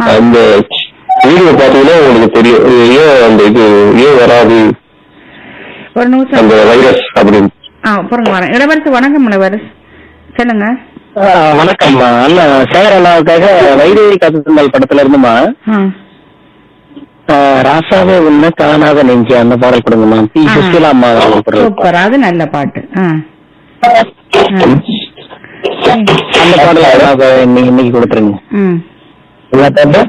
அந்த வீடியோ பாத்தீங்கன்னா உங்களுக்கு தெரியும் இது ஏன் அந்த இது ஏன் வராது ஒரு நிமிஷம் அந்த வைரஸ் அப்படின்னு ஆ பொறுங்க வரேன் இளவரசு வணக்கம் இளவரசு சொல்லுங்க வணக்கம்மா அண்ணா சேகர் அண்ணாவுக்காக வைதேகி கத்துத்தல் படத்துல இருந்துமா ஆ ஆஹ் ராசாவே உன்ன காணாத நெஞ்சு அந்த பாடல் கொடுங்கம்மா பி ஆ. சுசிலா அம்மா அவர்கள் குரல். சூப்பர் அது நல்ல பாட்டு ஆ ஆ. அந்த பாடல அண்ணாவுக்கு இன்னைக்கு இன்னைக்கு கொடுத்துருங்க ம் என்ன பாட்டு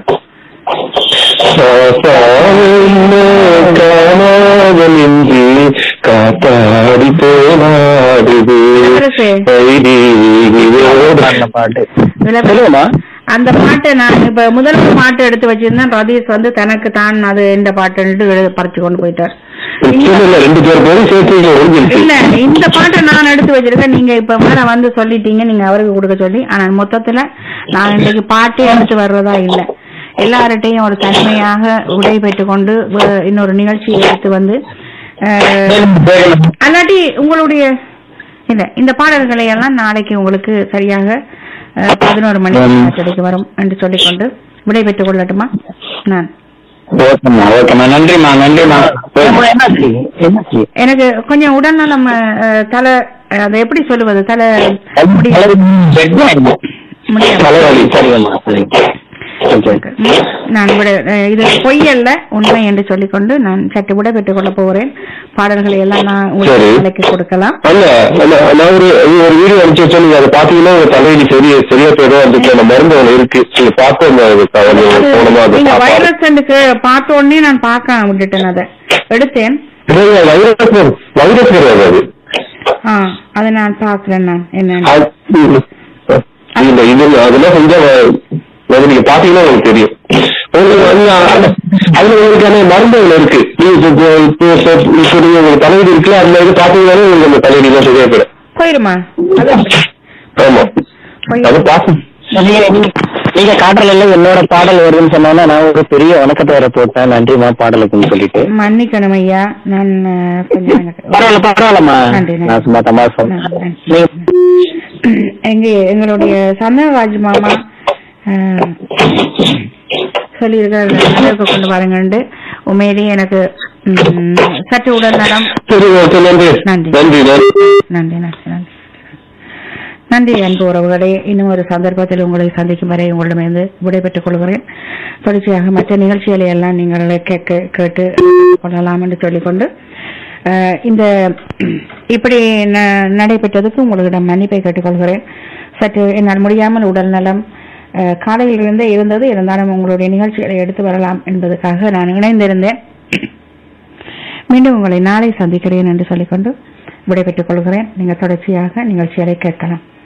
காணாதலின்றி காத்தாடி போனாடுது இளவரசே. வைதேகியோடு. அந்த பாட்டு இளவரசு சொல்லுங்கம்மா அந்த பாட்டை நான் இப்ப முதல் பாட்டு எடுத்து வச்சிருந்தேன் ரதீஷ் வந்து தனக்கு தான் அது இந்த பாட்டுன்ட்டு எழுத பறிச்சு கொண்டு போயிட்டார் நிச்சயம் இல்ல, ரெண்டு பேர் பேரும் சேர்த்து இங்க ஒழிஞ்சிருச்சு இல்ல இந்த பாட்டை நான் எடுத்து வச்சிருக்கேன் நீங்க இப்ப வேற வந்து சொல்லிட்டீங்க நீங்க அவருக்கு கொடுக்க சொல்லி ஆனா மொத்தத்துல நான் இன்னைக்கு பாட்டே எடுத்து வர்றதா இல்ல எல்லார்ட்டையும் ஒரு தனிமையாக விடை பெற்றுக் கொண்டு வ- இன்னொரு நிகழ்ச்சி எடுத்து வந்து அஹ், அல்லாட்டி உங்களுடைய இல்ல இந்த பாடல்களை எல்லாம் நாளைக்கு உங்களுக்கு சரியாக அஹ், பதினோரு மணி கிடைக்க வரும் என்று சொல்லிக்கொண்டு விடை பெற்றுக் கொள்ளட்டுமா நான் ஓகேம்மா ஓகேம்மா நன்றிம்மா நன்றிம்மா என்னாச்சு என்னாச்சு எனக்கு கொஞ்சம் உடல்நலம் அஹ், தலை அதை எப்படி சொல்லுவது தலை முடியாது முடியாது தலைவலி சரிங்கம்மா சரிங்க ஓகே ம், நான் விட அஹ், இது பொய் அல்ல உண்மை என்று சொல்லிக்கொண்டு நான் சற்று விட பெற்றுக் கொள்ள போகிறேன் பாடல்களை எல்லாம் நான் சரி. உங்களுக்கு நாளைக்கு கொடுக்கலாம் அல்ல அல்ல, நான் ஒரு ஒரு வீடியோ அனுப்பிச்சு வச்சேன் நீங்க அதை பாத்தீங்கன்னா உங்க தலைவலி சரி சரியா போயிடும் அதுக்கு அந்த மருந்து ஒண்ணு இருக்கு நீங்க பார்த்து அந்த அது அது போனமா அதை நீங்க சாப்பாடு வைரஸ் பார்த்த உடனே நான் பார்க்க விட்டுட்டேன் அதை எடுத்தேன் இல்ல, வைரஸ் வைரஸ் கிடையாது அது ஆ அதை நான் பார்க்கிறேன் நான் என்ன அது- இல்ல இது அதெல்லாம் கொஞ்சம் அது நீங்க பாத்தீங்கன்னா உங்களுக்கு தெரியும் உங்களுக்கு வந்து அந்த- அதுல உங்களுக்கான மருந்து ஒண்ணு இருக்கு நீங்க இப்போ இப்போ இப்போ இப்போ நீங்க உங்களுக்கு தலைவலி இருக்குல்ல அதுல இது பாத்தீங்கன்னா உங்களுக்கு அந்த தலைவலி எல்லாம் சரியா போயிடும் போயிருமா அது ஆமா அது பாத்து நீங்க நீங்க காட்டுறதுல என்னோட பாடல் வருதுன்னு சொன்னா நான் ஒரு பெரிய வணக்கத்தை வேற போட்டேன் நன்றிமா பாடலுக்குன்னு சொல்லிட்டு மன்னிக்கணும் ஐயா நான் அஹ், கொஞ்சம் எனக்கு பரவாயில்ல பரவாயில்லம்மா நன்றி, நன்றி. நான் சும்மா தமா சொன்னேன் நன்றி. எங்க எங்களுடைய சந்தனராஜ் மாமா அஹ், சொல்லியிருக்காரு அளவுக்கு கொண்டு பாருங்கண்டு உண்மையிலேயே எனக்கு ம், சற்று உடல் நலம் சரி ஓகே நன்றி நன்றி. நன்றி நன்றி நன்றி நன்றி நன்றி நன்றி அன்பு உறவுகளே இன்னும் ஒரு சந்தர்ப்பத்தில் உங்களை சந்திக்கும் வரை உங்களிடமிருந்து விடைபெற்றுக் கொள்கிறேன் தொடர்ச்சியாக மற்ற நிகழ்ச்சிகளை எல்லாம் நீங்கள் கேட்க கேட்டு கொள்ளலாம் என்று சொல்லிக்கொண்டு அஹ், இந்த இப்படி ந- நடைபெற்றதுக்கு உங்களிடம் மன்னிப்பை கேட்டுக்கொள்கிறேன் சற்று என்னால் முடியாமல் உடல் நலம் அஹ், காலையில் இருந்தே இருந்தது இருந்தாலும் உங்களுடைய நிகழ்ச்சிகளை எடுத்து வரலாம் என்பதற்காக நான் இணைந்திருந்தேன் மீண்டும் உங்களை நாளை சந்திக்கிறேன் என்று சொல்லிக்கொண்டு விடைபெற்றுக் கொள்கிறேன் நீங்கள் தொடர்ச்சியாக நிகழ்ச்சிகளை கேட்கலாம்